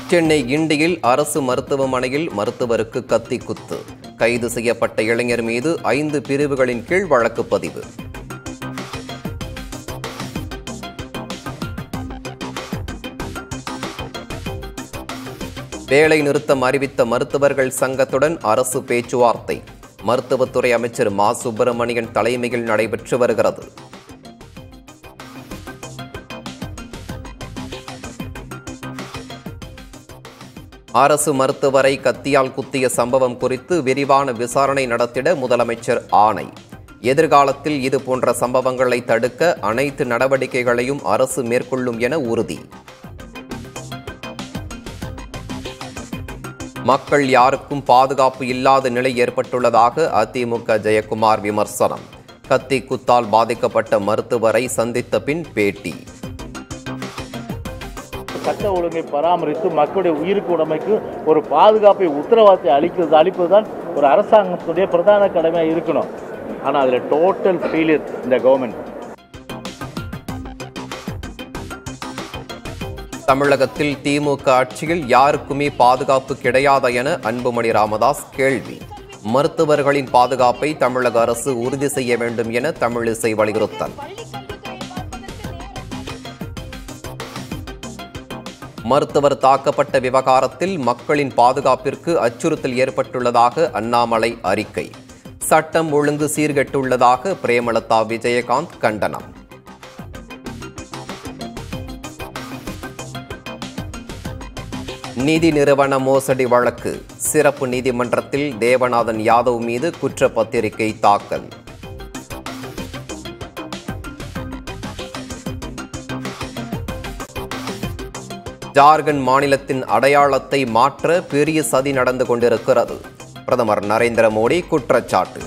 சென்னை கிண்டியில் அரசு மருத்துவமனையில் மருத்துவருக்கு கத்தி குத்து கைது செய்யப்பட்ட இளைஞர் மீது ஐந்து பிரிவுகளின் கீழ் வழக்கு பதிவு வேலை நிறுத்தம் அறிவித்த மருத்துவர்கள் சங்கத்துடன் அரசு பேச்சுவார்த்தை மருத்துவத்துறை அமைச்சர் மா சுப்பிரமணியன் தலைமையில் நடைபெற்று வருகிறது அரசு மருத்துவரை கத்தியால் குத்திய சம்பவம் குறித்து விரிவான விசாரணை நடத்திட முதலமைச்சர் ஆணை எதிர்காலத்தில் இது போன்ற சம்பவங்களை தடுக்க அனைத்து நடவடிக்கைகளையும் அரசு மேற்கொள்ளும் என உறுதி மக்கள் யாருக்கும் பாதுகாப்பு இல்லாத நிலை ஏற்பட்டுள்ளதாக அதிமுக ஜெயக்குமார் விமர்சனம் கத்தி குத்தால் பாதிக்கப்பட்ட மருத்துவரை சந்தித்த பின் பேட்டி சட்ட ஒழுங்கை பராமரித்து மக்களுடைய உயிருக்கு உடைமைக்கு ஒரு பாதுகாப்பை உத்தரவாதத்தை அளிக்கிறது அளிப்பதுதான் ஒரு அரசாங்கத்துடைய பிரதான கடமையாக இருக்கணும் ஆனால் அதில் டோட்டல் ஃபெயிலியர் இந்த கவர்மெண்ட் தமிழகத்தில் திமுக ஆட்சியில் யாருக்குமே பாதுகாப்பு கிடையாதா என அன்புமணி ராமதாஸ் கேள்வி மருத்துவர்களின் பாதுகாப்பை தமிழக அரசு உறுதி செய்ய வேண்டும் என தமிழிசை வலியுறுத்தல் மருத்துவர் தாக்கப்பட்ட விவகாரத்தில் மக்களின் பாதுகாப்பிற்கு அச்சுறுத்தல் ஏற்பட்டுள்ளதாக அண்ணாமலை அறிக்கை சட்டம் ஒழுங்கு சீர்கெட்டுள்ளதாக பிரேமலதா விஜயகாந்த் கண்டனம் நிதி நிறுவன மோசடி வழக்கு சிறப்பு நீதிமன்றத்தில் தேவநாதன் யாதவ் மீது குற்றப்பத்திரிகை தாக்கல் ஜார்க்கண்ட் மாநிலத்தின் அடையாளத்தை மாற்ற பெரிய சதி நடந்து கொண்டிருக்கிறது பிரதமர் நரேந்திர மோடி குற்றச்சாட்டு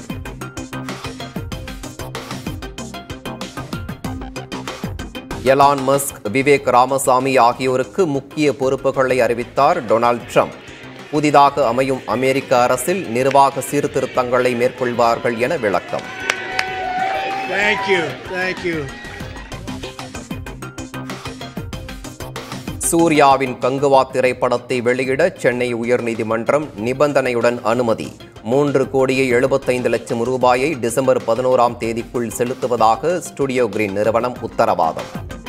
எலான் மஸ்க் விவேக் ராமசாமி ஆகியோருக்கு முக்கிய பொறுப்புகளை அறிவித்தார் டொனால்ட் ட்ரம்ப் புதிதாக அமையும் அமெரிக்க அரசில் நிர்வாக சீர்திருத்தங்களை மேற்கொள்வார்கள் என விளக்கம் Thank you. Thank you. சூர்யாவின் கங்குவா திரைப்படத்தை வெளியிட சென்னை உயர்நீதிமன்றம் நிபந்தனையுடன் அனுமதி மூன்று கோடியே எழுபத்தைந்து லட்சம் ரூபாயை டிசம்பர் பதினோராம் தேதிக்குள் செலுத்துவதாக ஸ்டுடியோ கிரீன் நிறுவனம் உத்தரவாதம்